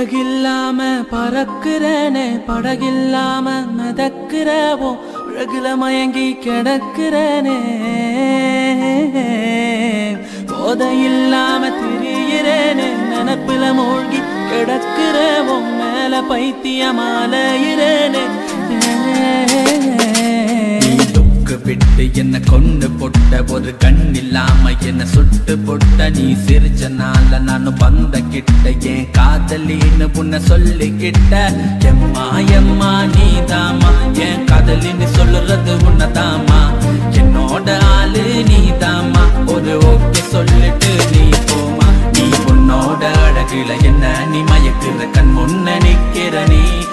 சிறகில்லாம பறக்கிறனே படகில்லாம மிதக்கிறவோ அழகுல மயங்கி கிடக்கிறனே போதையில்லாம திரியிறேனே நினப்புல மூழ்கி கிடக்கிறவோ மேல பைத்தியமாலையிறேனே லுக்கு விட்டு என்ன கொண்டு பொட்ட ஒரு கண் இல்லாம என்ன சுட்டு பொட்ட நீ சிரிச்சனால நானும் வந்த கிட்ட என் காதலின்னு உன்னை சொல்லிக்கிட்ட எம்மா எம்மா நீதாம்மா என் காதலின்னு சொல்லுறது உன்னதாமா என்னோட ஆளு நீதாம்மா ஒரு ஓகே சொல்லிட்டு நீ போமா நீ உன்னோட அழகுல என்ன நீ மயக்குற கண் முன்ன நிக்கிற நீ